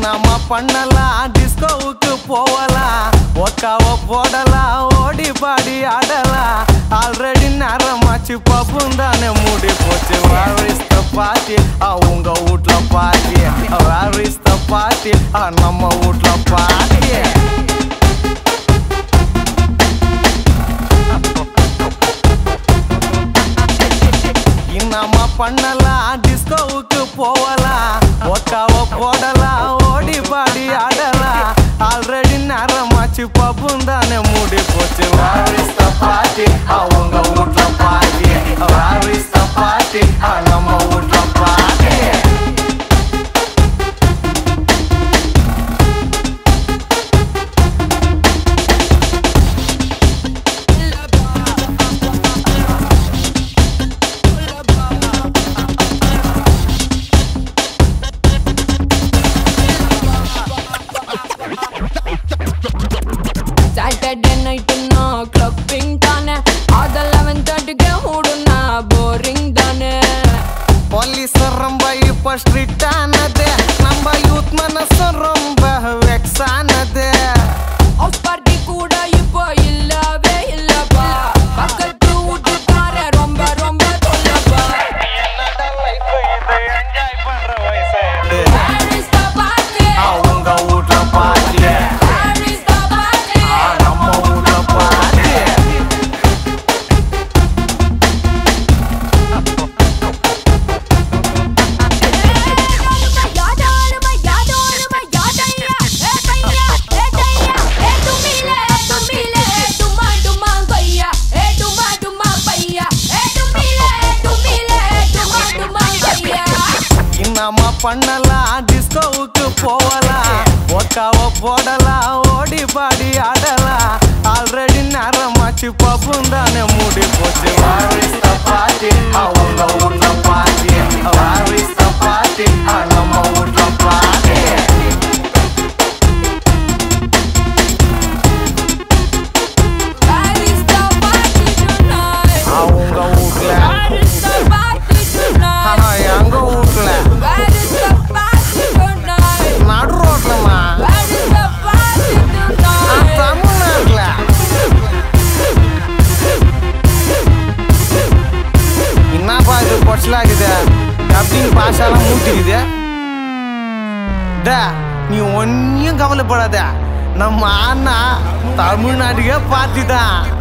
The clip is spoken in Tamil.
என்னம்மா பண்ணலாம் டிஸ்கோவுக்கு போகலாம் ஒக்காவ போடலாம் ஓடி பாடி ஆடலாம் ஆல்ரெடி நேரமாச்சு பப்பும் தானே மூடி போச்சு வேர் இஸ் த பார்ட்டி உங்க வீட்ல party where is the party நம்ம வீட்ல பார்ட்டி என்னம்மா பண்ணலாம் டிஸ்கோவுக்கு போகலாம் ஒக்காவ போடலாம் ஓடி பாடி ஆடலாம் ஆல்ரெடி நேரமாச்சு பப்பும் தானே மூடி போச்சு வேர் இஸ் த பார்ட்டி அவங்க வீட்ல party where is the party நம்ம வீட்ல பார்ட்டி சாட்டர்டே நைட்டுன்னா கிளப்பிங் தானே அது லெவன் தேர்ட்டிக்கு மூடுனா போரிங் தானே ಪೊಲೀಸ್ ரொம்ப இப்ப ಸ್ಟ್ರಿಕ್ಟ್ ಆನದೆ ನಮ್ಮ ಯೂತ್ ಮನಸ್ಸು ரொம்ப வெக்ஸ் ஆனது ஹவுஸ் பார்ட்டி கூட இப்போ இல்லவே இல்லப்பா பக்கத்து வீட்டுக்கார ரொம்ப ரொம்ப சொல்லப்பா Where is the party? அவங்க வீட்ல பாட்டி Where is the party? நம்ம வீட்ல பாட்டி என்னம்மா பண்ணலாம் டிஸ்கோவுக்கு போகலாம் ஒக்காவ போடலாம் ஓடி பாடி ஆடலாம் ஆல்ரெடி நேரமாச்சு பப்பும் தானே மூடி போச்சு வாரிஸ் பாட்டி அவங்க வீட்ல பாட்டி வாரிஸ் பாட்டி நம்ம வீட்ல பாட்டி அவங்க வீட்ல ஆனா எங்க வீட்ல நடு ரோட்லமா தமிழ்நாட்டுல என்னப்பா இது பொச்சலாக்குது அப்படின்னு பாஷாலாம் மூட்டிக்குது டே நீ ஒன்னும் கவலைப்படாத நம்ம அண்ணா தமிழ்நாட்டுக்கே பார்ட்டி தான்